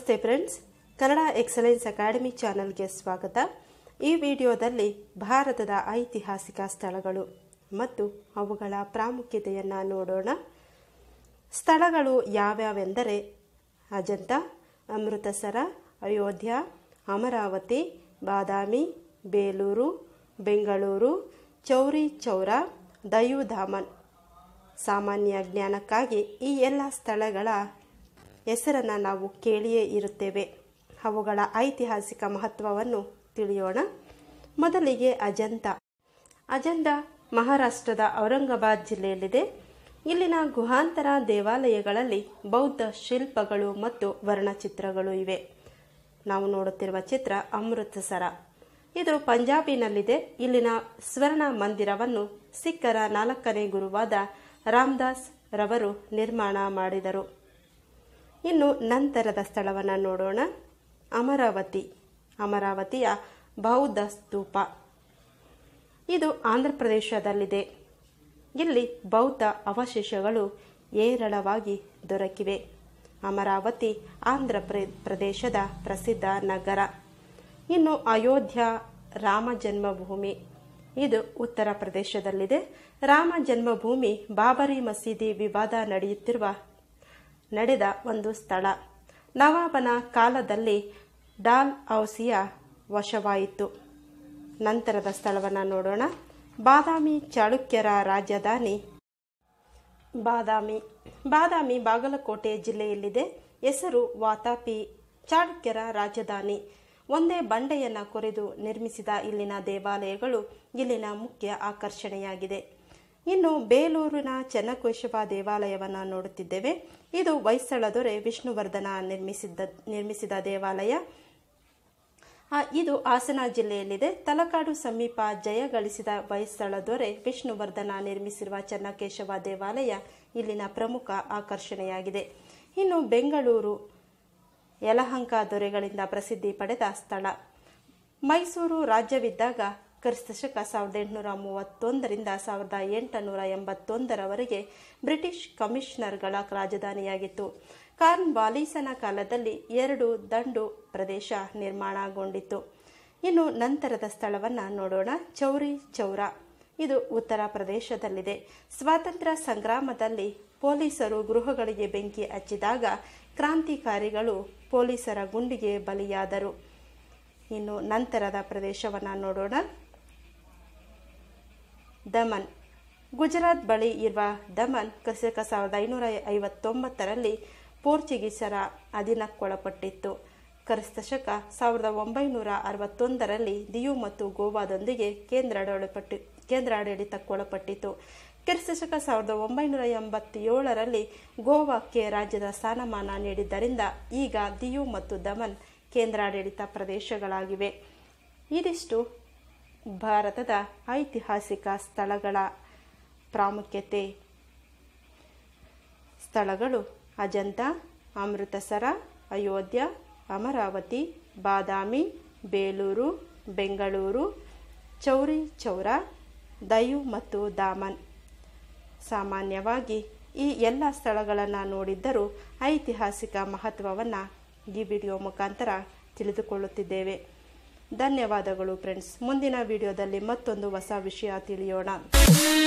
ನಮಸ್ತೆ friends Kannada excellence academy ಚಾನಲ್ಗೆ ಸ್ವಾಗತ ಈ ವಿಡಿಯೋದಲ್ಲಿ ಭಾರತದ ಐತಿಹಾಸಿಕ ಸ್ಥಳಗಳು ಮತ್ತು ಅವುಗಳ ಪ್ರಾಮುಖ್ಯತೆಯನ್ನು ನೋಡೋಣ ಸ್ಥಳಗಳು ಯಾವ್ಯಾವೆಂದರೆ ಅಜಂತ ಅಮೃತಸರ ಅಯೋಧ್ಯ ಅಮರಾವತಿ ಬಾದಾಮಿ ಬೇಲೂರು ಬೆಂಗಳೂರು ಚೌರಿ ಚೌರ ದಯುಧಾಮನ್ ಸಾಮಾನ್ಯ ಜ್ಞಾನಕ್ಕಾಗಿ ಈ ಎಲ್ಲ ಸ್ಥಳಗಳ ಹೆಸರನ್ನು ನಾವು ಕೇಳಿಯೇ ಇರುತ್ತೇವೆ ಅವುಗಳ ಐತಿಹಾಸಿಕ ಮಹತ್ವವನ್ನು ತಿಳಿಯೋಣ ಮೊದಲಿಗೆ ಅಜಂತ ಅಜಂತ ಮಹಾರಾಷ್ಟ್ರದ ಔರಂಗಾಬಾದ್ ಜಿಲ್ಲೆಯಲ್ಲಿದೆ ಇಲ್ಲಿನ ಗುಹಾಂತರ ದೇವಾಲಯಗಳಲ್ಲಿ ಬೌದ್ಧ ಶಿಲ್ಪಗಳು ಮತ್ತು ವರ್ಣಚಿತ್ರಗಳು ಇವೆ ನಾವು ನೋಡುತ್ತಿರುವ ಚಿತ್ರ ಅಮೃತಸರ ಇದು ಪಂಜಾಬಿನಲ್ಲಿದೆ ಇಲ್ಲಿನ ಸ್ವರ್ಣ ಮಂದಿರವನ್ನು ಸಿಖ್ಖರ ನಾಲ್ಕನೇ ಗುರುವಾದ ರಾಮದಾಸ್ ರವರು ನಿರ್ಮಾಣ ಮಾಡಿದರು ಇನ್ನು ನಂತರದ ಸ್ಥಳವನ್ನು ನೋಡೋಣ ಅಮರಾವತಿ ಅಮರಾವತಿಯ ಬೌದ್ಧ ಸ್ತೂಪ ಇದು ಆಂಧ್ರ ಪ್ರದೇಶದಲ್ಲಿದೆ ಇಲ್ಲಿ ಬೌದ್ಧ ಅವಶೇಷಗಳು ಏರಳವಾಗಿ ದೊರಕಿವೆ ಅಮರಾವತಿ ಆಂಧ್ರ ಪ್ರದೇಶದ ಪ್ರಸಿದ್ಧ ನಗರ ಇನ್ನು ಅಯೋಧ್ಯ ರಾಮ ಜನ್ಮಭೂಮಿ ಇದು ಉತ್ತರ ಪ್ರದೇಶದಲ್ಲಿದೆ ರಾಮ ಜನ್ಮಭೂಮಿ ಬಾಬರಿ ಮಸೀದಿ ವಿವಾದ ನಡೆಯುತ್ತಿರುವ ನಡೆದ ಒಂದು ಸ್ಥಳ ನವಾಬನ ಕಾಲದಲ್ಲಿ ಡಾಲ್ ಔಸಿಯ ವಶವಾಯಿತು ನಂತರದ ಸ್ಥಳವನ್ನು ನೋಡೋಣ ಬಾದಾಮಿ ಚಾಳುಕ್ಯರ ರಾಜಧಾನಿ ಬಾದಾಮಿ ಬಾದಾಮಿ ಬಾಗಲಕೋಟೆ ಜಿಲ್ಲೆಯಲ್ಲಿದೆ ಹೆಸರು ವಾತಾಪಿ ಚಾಳುಕ್ಯರ ರಾಜಧಾನಿ ಒಂದೇ ಬಂಡೆಯನ್ನು ಕೊರೆದು ನಿರ್ಮಿಸಿದ ಇಲ್ಲಿನ ದೇವಾಲಯಗಳು ಇಲ್ಲಿನ ಮುಖ್ಯ ಆಕರ್ಷಣೆಯಾಗಿದೆ ಇನ್ನು ಬೇಲೂರಿನ ಚೆನ್ನಕೇಶವ ದೇವಾಲಯವನ್ನು ನೋಡುತ್ತಿದ್ದೇವೆ ಇದು ಹೊಯ್ಸಳ ದೊರೆ ವಿಷ್ಣುವರ್ಧನ ನಿರ್ಮಿಸಿದ್ದ ನಿರ್ಮಿಸಿದ ದೇವಾಲಯ ಇದು ಹಾಸನ ಜಿಲ್ಲೆಯಲ್ಲಿದೆ ತಲಕಾಡು ಸಮೀಪ ಜಯ ಗಳಿಸಿದ ಹೊಯ್ಸಳ ದೊರೆ ವಿಷ್ಣುವರ್ಧನ ನಿರ್ಮಿಸಿರುವ ಚೆನ್ನಕೇಶವ ದೇವಾಲಯ ಇಲ್ಲಿನ ಪ್ರಮುಖ ಆಕರ್ಷಣೆಯಾಗಿದೆ ಇನ್ನು ಬೆಂಗಳೂರು ಯಲಹಂಕ ದೊರೆಗಳಿಂದ ಪ್ರಸಿದ್ಧಿ ಪಡೆದ ಸ್ಥಳ ಮೈಸೂರು ರಾಜ್ಯವಿದ್ದಾಗ ಕ್ರಿಸ್ತಶಕ ಸಾವಿರದ ಎಂಟುನೂರ ಮೂವತ್ತೊಂದರಿಂದ ಸಾವಿರದ ಎಂಟುನೂರ ಎಂಬತ್ತೊಂದರವರೆಗೆ ಬ್ರಿಟಿಷ್ ಕಮಿಷನರ್ಗಳ ರಾಜಧಾನಿಯಾಗಿತ್ತು ಕಾರ್ನ್ ವಾಲೀಸನ ಕಾಲದಲ್ಲಿ ಎರಡು ದಂಡು ಪ್ರದೇಶ ನಿರ್ಮಾಣಗೊಂಡಿತ್ತು ಇನ್ನು ನಂತರದ ಸ್ಥಳವನ್ನು ನೋಡೋಣ ಚೌರಿ ಚೌರ ಇದು ಉತ್ತರ ಪ್ರದೇಶದಲ್ಲಿದೆ ಸ್ವಾತಂತ್ರ್ಯ ಸಂಗ್ರಾಮದಲ್ಲಿ ಪೊಲೀಸರು ಗೃಹಗಳಿಗೆ ಬೆಂಕಿ ಹಚ್ಚಿದಾಗ ಕ್ರಾಂತಿಕಾರಿಗಳು ಪೊಲೀಸರ ಗುಂಡಿಗೆ ಬಲಿಯಾದರು ಇನ್ನು ನಂತರದ ಪ್ರದೇಶವನ್ನು ನೋಡೋಣ ದಮನ್ ಗುಜರಾತ್ ಬಳಿ ಇರುವ ದಮನ್ ಕಸಕ ಸಾವಿರದ ಐನೂರ ಐವತ್ತೊಂಬತ್ತರಲ್ಲಿ ಪೋರ್ಚುಗೀಸರ ಅಧೀನಕ್ಕೊಳಪಟ್ಟಿತ್ತು ಕ್ರಿಸ್ತಶಕ ಸಾವಿರದ ಒಂಬೈನೂರ ಅರವತ್ತೊಂದರಲ್ಲಿ ದಿಯು ಮತ್ತು ಗೋವಾದೊಂದಿಗೆ ಕೇಂದ್ರಾಡಳಿಪಟ್ಟಿ ಕೇಂದ್ರಾಡಳಿತಕ್ಕೊಳಪಟ್ಟಿತು ಕ್ರಿಸ್ತಶಕ ಸಾವಿರದ ಒಂಬೈನೂರ ಎಂಬತ್ತೇಳರಲ್ಲಿ ಗೋವಾಕ್ಕೆ ರಾಜ್ಯದ ಸ್ಥಾನಮಾನ ನೀಡಿದ್ದರಿಂದ ಈಗ ದಿಯು ಮತ್ತು ದಮನ್ ಕೇಂದ್ರಾಡಳಿತ ಪ್ರದೇಶಗಳಾಗಿವೆ ಇದಿಷ್ಟು ಭಾರತದ ಐತಿಹಾಸಿಕ ಸ್ಥಳಗಳ ಪ್ರಾಮುಖ್ಯತೆ ಸ್ಥಳಗಳು ಅಜಂತ ಅಮೃತಸರ ಅಯೋಧ್ಯ ಅಮರಾವತಿ ಬಾದಾಮಿ ಬೇಲೂರು ಬೆಂಗಳೂರು ಚೌರಿ ಚೌರ ದಯು ಮತ್ತು ದಾಮನ್ ಸಾಮಾನ್ಯವಾಗಿ ಈ ಎಲ್ಲ ಸ್ಥಳಗಳನ್ನು ನೋಡಿದ್ದರೂ ಐತಿಹಾಸಿಕ ಮಹತ್ವವನ್ನು ಈ ವಿಡಿಯೋ ಮುಖಾಂತರ ತಿಳಿದುಕೊಳ್ಳುತ್ತಿದ್ದೇವೆ ಧನ್ಯವಾದಗಳು ಫ್ರೆಂಡ್ಸ್ ಮುಂದಿನ ವಿಡಿಯೋದಲ್ಲಿ ಮತ್ತೊಂದು ಹೊಸ ವಿಷಯ ತಿಳಿಯೋಣ